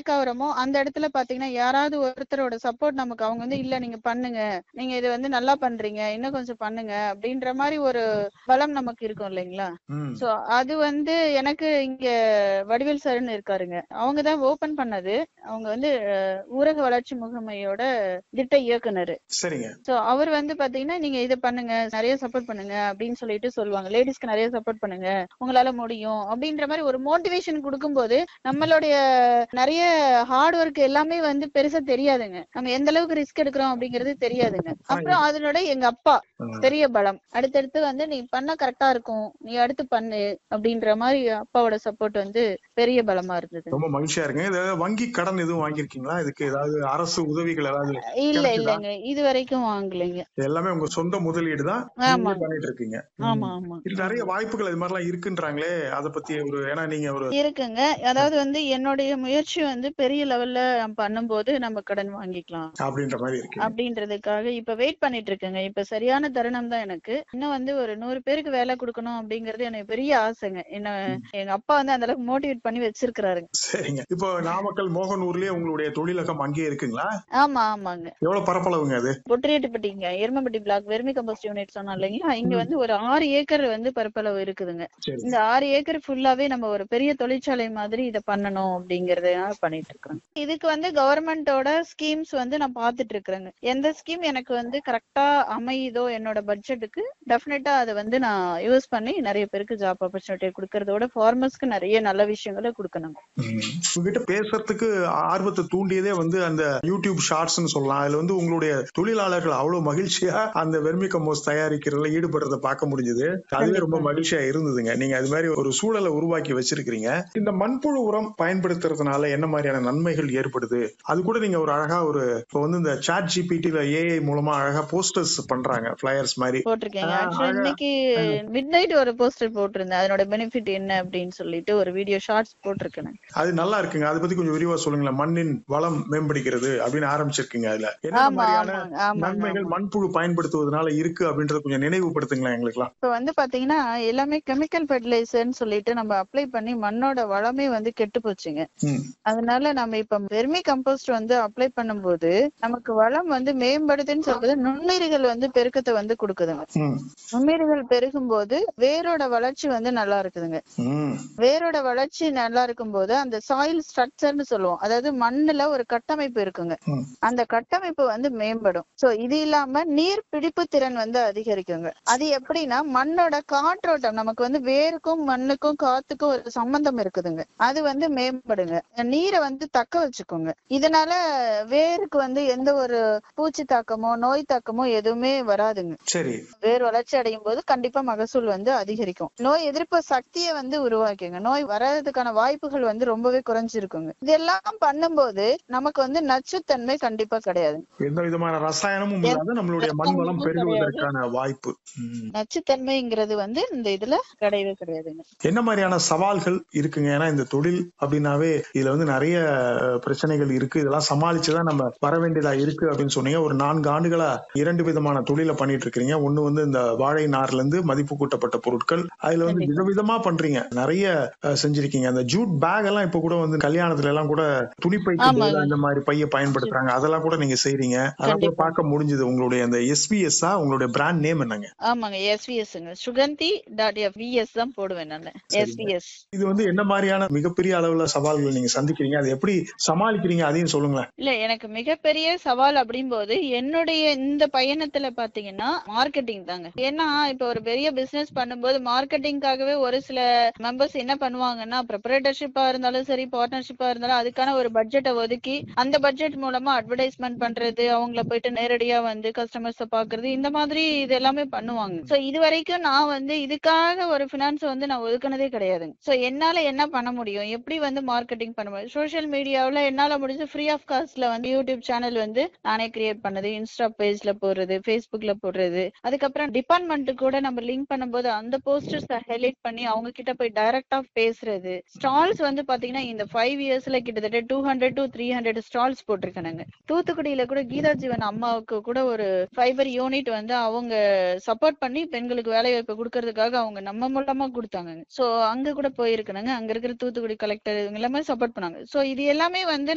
Break ஆகுறோமோ அந்த இடத்துல பாத்தீங்கன்னா யாராவது ஒருத்தரோட சப்போர்ட் நமக்கு அவங்க வந்து இல்ல நீங்க பண்ணுங்க நீங்க இது வந்து நல்லா பண்றீங்க இன்னும் கொஞ்சம் பண்ணுங்க அப்படின்ற மாதிரி ஒரு பலம் நமக்கு இருக்கும் இல்லைங்களா ம். சோ அது வந்து எனக்கு இங்க வடிவேல் சார்னு இருக்காருங்க அவங்க தான் ஓபன் பண்ணது அவங்க வந்து அஹ், ஊரக வளர்ச்சி முகமையோட திட்ட இயக்குனர் சரிங்க சோ அவர் வந்து பாத்தீங்கன்னா நீங்க இதை பண்ணுங்க நிறைய சப்போர்ட் பண்ணுங்க அப்படின்னு சொல்லிட்டு சொல்லுவாங்க லேடிஸ்க்கு நிறைய சப்போர்ட் பண்ணுங்க உங்களால முடியும் அப்படின்ற மாதிரி ஒரு மோட்டிவேஷன் கொடுக்கும்போது நம்மளுடைய நிறைய ஹார்ட் ஒர்க் எல்லாமே வந்து பெருசா தெரியாதுங்க நம்ம எந்த அளவுக்கு ரிஸ்க் எடுக்கிறோம் அப்படிங்கிறது தெரியாதுங்க அப்புறம் அதனோட எங்க அப்பா ம். பெரிய பலம் அடுத்தடுத்து வந்து நீ பண்ணா கரெக்டா இருக்கும் நீ அடுத்து பண்ணு அப்படின்ற மாதிரி அப்பாவோட சப்போர்ட் வந்து பெரிய பலமா இருந்தது ரொம்ப மகிழ்ச்சியா இருக்குங்க இது வங்கி கடன் எதுவும் வாங்கியிருக்கீங்களா இதுக்கு ஏதாவது அரசு உதவிகள் ஏதாவது இல்ல கிடைச்சதா? இல்லங்க இது வரைக்கும் வாங்கலைங்க இது எல்லாமே உங்க சொந்த முதலீடு தான் ஆமா நீங்களே பண்ணிட்டு இருக்கீங்க ஆமா ஆமா இது நிறைய வாய்ப்புகள் இது மாதிரிலாம் இருக்குன்றாங்களே அதை பத்தி ஒரு ஏன்னா நீங்க ஒரு இருக்குங்க அதாவது வந்து என்னுடைய முயற்சி வந்து பெரிய லெவல்ல பண்ணும்போது நம்ம கடன் வாங்கிக்கலாம் அப்படின்ற மாதிரி இருக்கு அப்படின்றதுக்காக இப்ப வெயிட் பண்ணிட்டு இருக்கேங்க இப்ப சரியான தருணம் தான் எனக்கு இன்னும் வந்து ஒரு நூறு பேருக்கு வேலை கொடுக்கணும் அப்படிங்கறது எனக்கு பெரிய ஆசைங்க என்ன எங்க அப்பா வந்து அந்த அளவுக்கு மோட்டிவேட் பண்ணி வச்சிருக்கிறாருங்க சரிங்க இப்போ நாமக்கல் மோகனூர்லயே உங்களுடைய தொழிலகம் அங்கேயே இருக்குங்களா ஆமா ஆமாங்க எவ்வளவு பரப்பளவுங்க அது பொட்டிரெட்டிப்பட்டிங்க Erumapatti block vermicompost unit சொன்னோம் இல்லைங்களா இங்க வந்து ஒரு ஆறு ஏக்கர் வந்து பரப்பளவு இருக்குதுங்க சரி இந்த ஆறு ஏக்கர் ஃபுல்லாவே நம்ம ஒரு பெரிய தொழிற்சாலை மாதிரி இத பண்ணணும் அப்படிங்கறத பண்ணிட்டு இருக்கிறோம் இதுக்கு வந்து கவர்மெண்டோட ஸ்கீம்ஸ் வந்து நான் பாத்துட்டு இருக்கிறேங்க எந்த ஸ்கீம் எனக்கு வந்து கரெக்டா அமையுதோ என்னோட பட்ஜெட்டுக்கு டெஃபினட்டா அதை வந்து நான் யூஸ் பண்ணி நிறைய பேருக்கு ஜாப் ஆப்பர்ச்சுனிட்டி கொடுக்கறதோட ஃபார்மர்ஸ்க்கு நிறைய நல்ல விஷயங்களை கொடுக்கணும் ம். உங்ககிட்ட பேசுறதுக்கு ஆர்வத்தை தூண்டியதே வந்து அந்த யூடியூப் ஷார்ட்ஸ்னு சொல்லலாம் அதுல வந்து உங்களுடைய தொழிலாளர்கள் அவ்வளவு மகிழ்ச்சியா அந்த வெர்மி கம்போஸ்ட் தயாரிக்கிறதுல ஈடுபடுறத பார்க்க முடிஞ்சது அதுவே ரொம்ப மகிழ்ச்சியா இருந்ததுங்க நீங்க அது மாதிரி ஒரு சூழலை உருவாக்கி வச்சிருக்கிறீங்க இந்த மண்புழு உரம் பயன்படுத்துறதுனால என்ன மாதிரியான நன்மைகள் ஏற்படுது அது கூட நீங்க ஒரு அழகா ஒரு இப்போ வந்து இந்த சாட் ஜிபிடில ஏஐ மூலமா அழகா போஸ்டர்ஸ் பண்றாங்க பிளையர்ஸ் மாதிரி போட்டிருக்கேங்க ஆ, ஆக்சுவலா அழகா. இன்னைக்கு மிட் நைட் ஒரு போஸ்டர் போட்டிருந்தேன் அதனோட பெனிஃபிட் என்ன அப்படின்னு சொல்லிட்டு ஒரு வீடியோ ஷார்ட்ஸ் போட்டிருக்கேன் அது நல்லா இருக்குங்க அதை பத்தி கொஞ்சம் விரிவா சொல்லுங்களேன் மண்ணின் வளம் மேம்படுகிறது அப்படின்னு ஆரம்பிச்சிருக்கீங்க அதுல என்ன ஆமா மாதிரியான ஆமாங்க ஆமாங்க நன்மைகள் ஆமாங்க. மண்புழு பயன்படுத்துவதனால இருக்கு அப்படின்றத கொஞ்சம் நினைவுபடுத்துங்களேன் எங்களுக்குலாம் இப்ப வந்து பாத்தீங்கன்னா எல்லாமே கெமிக்கல் ஃபெர்டிலைசர்னு சொல்லிட்டு நம்ம அப்ளை பண்ணி மண்ணோட வளமே வந்து கெட்டு போச்சுங்க ம். அதனால நம்ம இப்ப வெர்மி கம்போஸ்ட் வந்து அப்ளை பண்ணும்போது நமக்கு வளம் வந்து மேம்படுதுன்னு சொல்றது நுண்ணுயிர்கள் வந்து பெருக்கத்தை வந்து கொடுக்குதுங்க ம். நுண்ணுயிர்கள் பெருகும் போது வேரோட வளர்ச்சி வந்து நல்லா இருக்குதுங்க ம். வேரோட வளர்ச்சி நல்லா இருக்கும்போது அந்த சாயில் ஸ்ட்ரக்சர்னு சொல்லுவோம் அதாவது மண்ணுல ஒரு கட்டமைப்பு இருக்குங்க ம். அந்த கட்டமைப்பு வந்து மேம்படும் சோ இது இல்லாம நீர் பிடிப்பு திறன் வந்து அதிகரிக்குங்க அது எப்படின்னா மண்ணோட காற்றோட்டம் நமக்கு வந்து வேருக்கும் மண்ணுக்கும் காத்துக்கும் ஒரு சம்பந்தம் இருக்குதுங்க அது வந்து மேம்படுங்க நீரை வந்து தக்க வச்சுக்கோங்க இதனால வேருக்கு வந்து எந்த ஒரு பூச்சி தாக்கமோ நோய் தாக்கமோ எதுவுமே வராதுங்க சரி வேர் வளர்ச்சி அடையும் போது கண்டிப்பா மகசூல் வந்து அதிகரிக்கும் நோய் எதிர்ப்பு சக்தியை வந்து உருவாக்குங்க நோய் வர்றதுக்கான வாய்ப்புகள் வந்து ரொம்பவே குறைஞ்சிருக்குங்க இதெல்லாம் பண்ணும்போது நமக்கு வந்து நச்சுத்தன்மை கண்டிப்பா கிடையாது எந்த விதமான ரசாயனமும் இல்லாத நம்மளுடைய மண் வளம் பெருகுவதற்கான வாய்ப்பு ம். நச்சுத்தன்மைங்கிறது வந்து இந்த இதுல கிடையவே கிடையாதுங்க என்ன மாதிரியான சவால்கள் இருக்குங்க ஏன்னா இந்த தொழில் அப்படின்னாவே இதுல வந்து நிறைய அஹ், பிரச்சனைகள் இருக்கு இதெல்லாம் சமாளிச்சுதான் நம்ம வர வேண்டியதா இருக்கு அப்படின்னு சொன்னீங்க ஒரு நான்கு ஆண்டுகளா இரண்டு விதமான தொழிலை பண்ணிட்டு இருக்கிறீங்க ஒண்ணு வந்து இந்த வாழை நார்ல இருந்து மதிப்பு கூட்டப்பட்ட பொருட்கள் அதுல வந்து கண்டிப்பா. விதவிதமா பண்றீங்க நிறைய அஹ், செஞ்சிருக்கீங்க அந்த ஜூட் பேக் எல்லாம் இப்ப கூட வந்து கல்யாணத்துல எல்லாம் கூட துணிப்பைக்கு ஆமாங்க. பதிலா இந்த மாதிரி பைய பயன்படுத்துறாங்க அதெல்லாம் கூட நீங்க செய்றீங்க அதெல்லாம் கூட கண்டிப்பா. பார்க்க முடிஞ்சது உங்களுடைய அந்த எஸ்பிஎஸ் உங்களுடைய பிராண்ட் நேம் என்னங்க ஆமாங்க எஸ்விஎஸ்ங்க சுகந்தி டாட் எஃப் விஎஸ் தான் போடுவேன் நான் எஸ்விஎஸ் இது வந்து என்ன மாதிரியான மிகப்பெரிய அளவுல சவால்கள் நீங்க சந்திக்கிறீங்க அதை எப்படி சமாளிக்கிறீங்க அதையும் சொல்லுங்களேன் இல்ல எனக்கு மிகப்பெரிய சவால் அப்படிங்கும்போது என்னுடைய இந்த பயணத்துல பாத்தீங்கன்னா மார்க்கெட்டிங் தாங்க ஏன்னா இப்ப ஒரு பெரிய பிசினஸ் பண்ணும்போது மார்க்கெட்டிங்காகவே ஒரு சில மெம்பர்ஸ் என்ன பண்ணுவாங்கன்னா ப்ரிப்பரேட்டர்ஷிப்பா இருந்தாலும் சரி பார்ட்னர்ஷிப்பா இருந்தாலும் அதுக்கான ஒரு பட்ஜெட்டை ஒதுக்கி அந்த பட்ஜெட் மூலமா அட்வர்டைஸ்மெண்ட் பண்றது அவங்கள போயிட்டு நேரடியா வந்து கஸ்டமர்ஸ பாக்குறது இந்த மாதிரி இது எல்லாமே பண்ணுவாங்க சோ இது வரைக்கும் நான் வந்து இதுக்காக ஒரு பினான்ஸ் வந்து நான் ஒதுக்குனதே கிடையாதுங்க சோ என்னால என்ன பண்ண முடியும் எப்படி வந்து மார்க்கெட்டிங் பண்ண முடியும் சோஷியல் மீடியாவுல என்னால முடிஞ்ச ஃப்ரீ ஆஃப் காஸ்ட்ல வந்து யூடியூப் சேனல் வந்து நானே கிரியேட் பண்ணது இன்ஸ்டா பேஜ்ல போடுறது ஃபேஸ்புக்ல போடுறது அதுக்கப்புறம் டிபார்ட்மெண்ட் கூட நம்ம லிங்க் பண்ணும்போது அந்த போஸ்டர்ஸ் ஹைலைட் பண்ணி அவங்க கிட்ட போய் டைரக்டா பேசுறது ஸ்டால்ஸ் வந்து பாத்தீங்கன்னா இந்த ஃபைவ் இயர்ஸ்ல கிட்டத்தட்ட two hundred to three hundred stalls போட்டிருக்காங்க தூத்துக்குடியில கூட கீதா ஜீவன் அம்மாவுக்கு கூட ஒரு ஃபைபர் யூனிட் வந்து அவங்க சப்போர்ட் பண்ணி பெண்களுக்கு வேலை வாய்ப்பு கொடுக்கறதுக்காக அவங்க நம்ம மூலமா கொடுத்தாங்க சோ அங்க கூட போயிருக்கணுங்க அங்க இருக்கிற தூத்துக்குடி கலெக்டர் இவங்க எல்லாமே சப்போர்ட் பண்ணாங்க சோ இது எல்லாமே வந்து